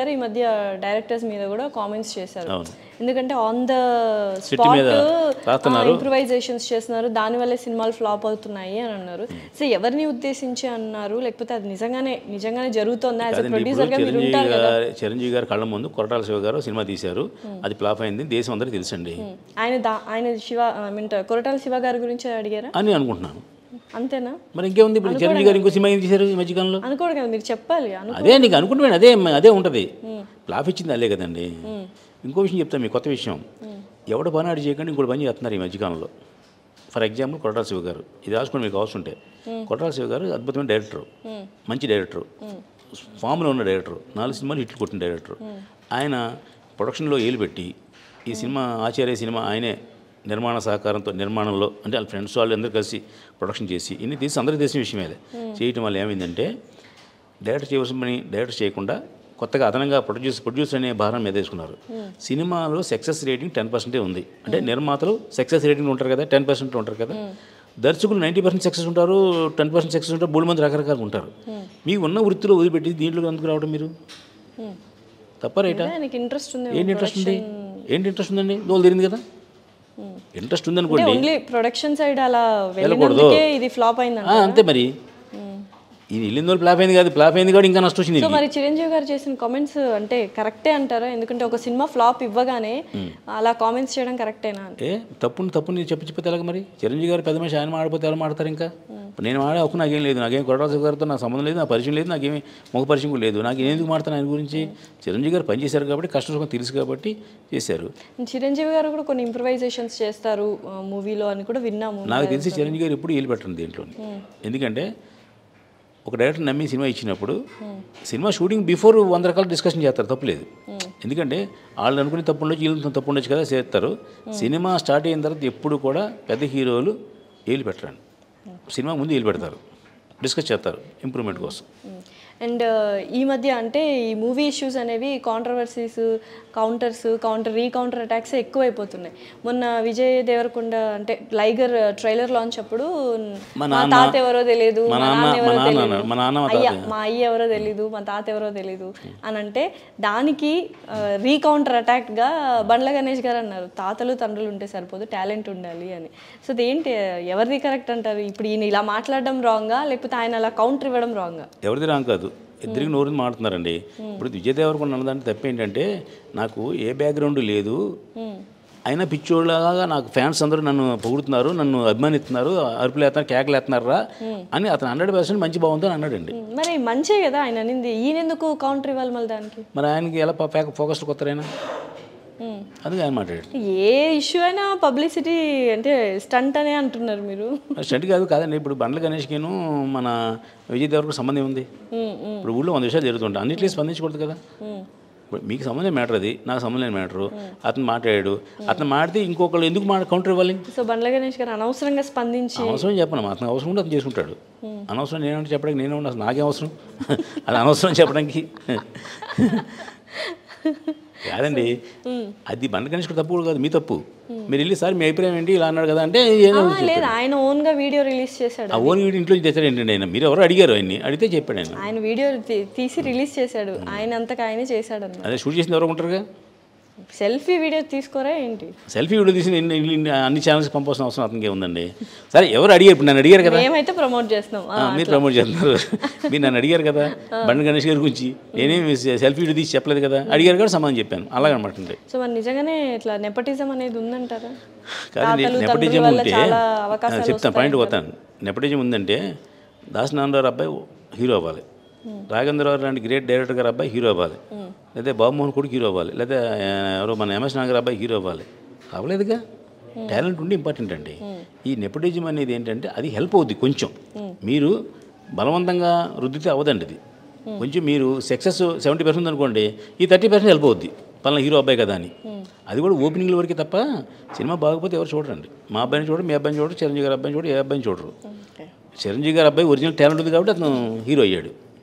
గారు ఈ మధ్య డైరెక్టర్స్ మీద కూడా కామెంట్స్ చేశారు అవును. ఎందుకంటే ఆన్ ద Set మీద రాస్తున్నారు. ఇంప్రూవైజేషన్స్ చేస్తున్నారు దానివల్లే సినిమాలు ఫ్లాప్ అవుతున్నాయి అని అన్నారు సో ఎవరిని ఉద్దేశించి అన్నారు లేకపోతే అది నిజంగానే నిజంగానే జరుగుతుందా యాజ్ కాదండి ప్రొడ్యూసర్ ఇప్పుడు గా మీరు చిరంజీవి ఉంటారు కదా గారు చిరంజీవి గారు కళ్ళ ముందు కొరటాల శివ గారు సినిమా తీశారు అది ఫ్లాప్ అయింది దేశం అందరికీ తెలుసండి ఆయన దా ఆయన శివ ఐ మీన్ కొరటాల శివ గారి గురించి అడిగారా అని అనుకుంటున్నాను అంతేనా మరి ఇంకేముంది ఇప్పుడు చిరంజీవి గారు ఇంకో సినిమా ఏం తీశారు ఈ మధ్యకాలంలో అనుకోడు కదా మీరు చెప్పాలి అను అదే నీకు అనుకుంటున్నాను అదే అదే ఉంటుంది ఫ్లాప్ ఇచ్చింది అదే కదండి ఇంకో విషయం చెప్తాను మీకు కొత్త విషయం ఎవడ పని ఆడి చేయకుండా ఇంకోటి పని చేస్తున్నారు ఈ మధ్యకాలంలో ఫర్ ఎగ్జాంపుల్ కొరటాల శివ గారు ఇది రాసుకొని మీకు అవసరం ఉంటే కొరటాల శివ గారు అద్భుతమైన డైరెక్టర్ మంచి డైరెక్టర్ ఫామ్లో ఉన్న డైరెక్టర్ నాలుగు సినిమాలు హిట్లు కొట్టిన డైరెక్టర్ ఆయన ప్రొడక్షన్లో ఏలు పెట్టి ఈ సినిమా ఆచార్య సినిమా ఆయనే నిర్మాణ సహకారంతో నిర్మాణంలో అంటే వాళ్ళ ఫ్రెండ్స్ వాళ్ళు అందరూ కలిసి ప్రొడక్షన్ చేసి ఇన్ని తీసి అందరికీ తెలిసిన విషయమే చేయటం వల్ల ఏమైందంటే డైరెక్టర్ చేయవలసిన పని డైరెక్టర్ చేయకుండా కొత్తగా అదనంగా ప్రొడ్యూస్ ప్రొడ్యూసర్ అనే భారం మీద వేసుకున్నారు సినిమాలో సక్సెస్ రేటింగ్ టెన్ పర్సెంటే ఉంది అంటే నిర్మాతలు సక్సెస్ రేటింగ్ ఉంటారు కదా టెన్ పర్సెంట్ ఉంటారు కదా దర్శకులు నైంటీ పర్సెంట్ సక్సెస్ ఉంటారు టెన్ పర్సెంట్ సక్సెస్ ఉంటారు మూడు మంది రకరకాలు ఉంటారు మీకు ఉన్న వృత్తిలో వదిలిపెట్టి దీంట్లో ఎందుకు రావడం మీరు తప్ప రైటా ఆయనకి ఇంట్రెస్ట్ ఉంది ఏంటి ఇంట్రెస్ట్ ఉంది ఏంటి ఇంట్రెస్ట్ ఉందండి దోలు తిరిగింది కదా ఇంట్రెస్ట్ ఉందనుకోండి ఓన్లీ ప్రొడక్షన్ సైడ్ అలా వెళ్ళినందుకే ఇది ఫ్లాప్ అయిందంట ఆ, అంతే మరి ఇది వెళ్ళిందో ఫ్లాప్ అయింది కాదు ఫ్లాప్ అయింది కూడా ఇంకా నష్టం వచ్చింది సో మరి చిరంజీవి గారు చేసిన కామెంట్స్ అంటే కరెక్టే అంటారా ఎందుకంటే ఒక సినిమా ఫ్లాప్ ఇవ్వగానే అలా కామెంట్స్ చేయడం కరెక్టేనా అని ఏ తప్పుని తప్పుని చెప్పి చెప్పితే ఎలాగ మరి చిరంజీవి గారు పెద్ద మనిషి ఆయన మాడిపోతే ఎలా మాడతారు ఇంకా ఇప్పుడు నేను మాడే హక్కు నాకేం లేదు నాకేం కొరటాల గారితో నాకు సంబంధం లేదు నా పరిచయం లేదు నాకేమి ముఖ పరిచయం కూడా లేదు నాకు నేను ఎందుకు మాడతాను ఆయన గురించి చిరంజీవి గారు పనిచేశారు కాబట్టి కష్టం సుఖం తెలుసు కాబట్టి చేశారు చిరంజీవి గారు కూడా కొన్ని ఇంప్రవైజేషన్స్ చేస్తారు మూవీలో అని కూడా విన్నాము నాకు తెలిసి చిరంజీవి గారు ఎప్పుడు ఏలు పెట్టండి దీంట్లో ఎందుకంటే ఒక డైరెక్టర్ నమ్మి సినిమా ఇచ్చినప్పుడు సినిమా షూటింగ్ బిఫోర్ వంద రకాల డిస్కషన్ చేస్తారు తప్పులేదు ఎందుకంటే వాళ్ళు అనుకునే తప్పు ఉండొచ్చు వీళ్ళు తప్పు ఉండొచ్చు కదా చేస్తారు సినిమా స్టార్ట్ అయిన తర్వాత ఎప్పుడు కూడా పెద్ద హీరోలు ఏలు పెట్టరండి సినిమా ముందు ఏలు పెడతారు డిస్కస్ చేస్తారు ఇంప్రూవ్మెంట్ కోసం అండ్ ఈ మధ్య అంటే ఈ మూవీ ఇష్యూస్ అనేవి controversies counters counter recounter attacks ఎక్కువైపోతున్నాయి మొన్న విజయ్ దేవరకొండ అంటే లైగర్ ట్రైలర్ లాంచ్ అప్పుడు మా మా నాన్న- తాత ఎవరో తెలియదు మా మా నాన్న- నాన్న ఎవరో మా నాన్న తెలియదు అన్నాడు. మా నాన్న, మా అయ్య తాత. మా అయ్య ఎవరో తెలియదు మా తాత ఎవరో తెలియదు అని అంటే దానికి రీకౌంటర్ అటాక్గా బండ్ల గణేష్ గారు అన్నారు తాతలు తండ్రులు ఉంటే సరిపోదు టాలెంట్ ఉండాలి అని సో అదేంటి ఎవరిది కరెక్ట్ అంటారు ఇప్పుడు ఈయన ఇలా మాట్లాడడం రాంగా లేకపోతే ఆయన అలా కౌంటర్ ఇవ్వడం రాంగా ఎవరిది రాంగ్ కాదు ఇద్దరికి నోరు మాడుతున్నారండి ఇప్పుడు విజయ్ దేవరకొండ అన్నదాంట్లో తప్ప ఏంటంటే నాకు ఏ బ్యాక్గ్రౌండ్ లేదు అయినా పిచ్చోళ్ళగా నాకు ఫ్యాన్స్ అందరూ నన్ను పొగుడుతున్నారు నన్ను అభిమానిస్తున్నారు అరుపులు వేస్తున్నారు కేకలు వేస్తున్నారా అని అతను హండ్రెడ్ పర్సెంట్ మంచి బాగుంది అని అన్నాడండి మరి మంచే కదా ఆయన అనింది ఈయన ఎందుకు కౌంటర్ ఇవ్వాలి మళ్ళీ దానికి మరి ఆయనకి ఎలా ఫోకస్ కొత్తారైనా మ్మ్. అందుకే ఆయన మాట్లాడాడు ఏ ఇష్యూ అయినా పబ్లిసిటీ అంటే స్టంట్ అనే అంటున్నారు మీరు స్టంట్ కాదు కాదండి ఇప్పుడు బండ్ల గణేష్కిను మన విజయ్ దేవరకు సంబంధం ఉంది మ్మ్, మ్మ్, ఇప్పుడు ఊళ్ళో వంద విషయాలు జరుగుతుంటాయి అన్నింటినీ స్పందించకూడదు కదా మ్మ్. ఇప్పుడు మీకు సంబంధం మ్యాటర్ అది నాకు సంబంధం లేని మ్యాటరు అతను మాట్లాడాడు అతను మాడితే ఇంకొకళ్ళు ఎందుకు మా కౌంటర్ ఇవ్వాలి సో బండ్ల గణేష్ గారు అనవసరంగా స్పందించి అవసరం చెప్పను అతను అవసరం ఉంటే అతను చేసుకుంటాడు అనవసరం నేనంటే చెప్పడానికి నేను అసలు నాకేం అవసరం అది అనవసరం చెప్పడానికి కాదండి అది బండ గణేష్ తప్పు కూడా కాదు మీ తప్పు మీరు వెళ్ళి సార్ మీ అభిప్రాయం ఏంటి ఇలా అన్నాడు కదా అంటే ఏదో ఆ, లేదు ఆయన ఓన్ గా వీడియో రిలీజ్ చేశాడు ఆ ఓన్ వీడి ఇంట్లో తెచ్చాడు ఏంటండి ఆయన మీరు ఎవరు అడిగారు ఆయన్ని అడిగితే చెప్పాడు ఆయన ఆయన వీడియో తీ- తీసి రిలీజ్ చేశాడు ఆయన అంతకు ఆయనే చేశాడు అన్న అదే షూట్ చేసింది ఎవరు ఉంటారుగా సెల్ఫీ వీడియో తీసుకోరా ఏంటి సెల్ఫీ వీడియో తీసి ఇన్ని- ఇన్ని- ఇన్ని అన్ని ఛానల్స్కి పంపాల్సిన అవసరం అతనికి ఉందండి సరే ఎవరు అడిగారు ఇప్పుడు నన్ను అడిగారు కదా మేమైతే ప్రమోట్ చేస్తున్నాం ఆ, ఆ, మీరు ప్రమోట్ చేస్తున్నారు మీరు నన్ను అడిగారు కదా బండి గణేష్ గారి గురించి నేనేమి సెల్ఫీ వీడియో తీసి చెప్పలేదు కదా అడిగారు కూడా సమాధానం చెప్పాను అలాగనమాట అండి సో మరి నిజంగానే ఇట్లా నెపటిజం అనేది ఉందంటారా కాదండి తాతలు, నెపటిజం తండ్రుల వల్ల ఉంటే చాలా ఆ, అవకాశాలు చెప్తాను పాయింట్ పోతాను నెపటిజం ఉందంటే దాస్ నాన్నరావు అబ్బాయి హీరో అవ్వాలి రాఘేంద్రరావు లాంటి గ్రేట్ డైరెక్టర్ గారు అబ్బాయి హీరో అవ్వాలి లేదా బాబుమోహన్ కొడుకు హీరో అవ్వాలి లేదా ఆ, ఎవరో మన ఎంఎస్ నాగర్ అబ్బాయి హీరో అవ్వాలి అవ్వలేదుగా టాలెంట్ ఉండి ఇంపార్టెంట్ అండి ఈ నెపటిజం అనేది ఏంటంటే అది హెల్ప్ అవుద్ది కొంచెం మీరు బలవంతంగా రుద్దితే అవ్వదండి అది కొంచెం మీరు సక్సెస్ సెవెంటీ పర్సెంట్ అనుకోండి ఈ థర్టీ పర్సెంట్ హెల్ప్ అవుద్ది పలానా హీరో అబ్బాయి కదా అని అది కూడా ఓపెనింగ్ల వరకే తప్ప సినిమా బాగపోతే ఎవరు చూడరండి మా అబ్బాయిని చూడరు మీ అబ్బాయిని చూడరు చిరంజీవి గారి అబ్బాయిని చూడరు ఏ అబ్బాయిని చూడరు చిరంజీవి గారి అబ్బాయి ఒరిజినల్ టాలెంట్ ఉంది కాబట్టి అతను హీరో అయ్యాడు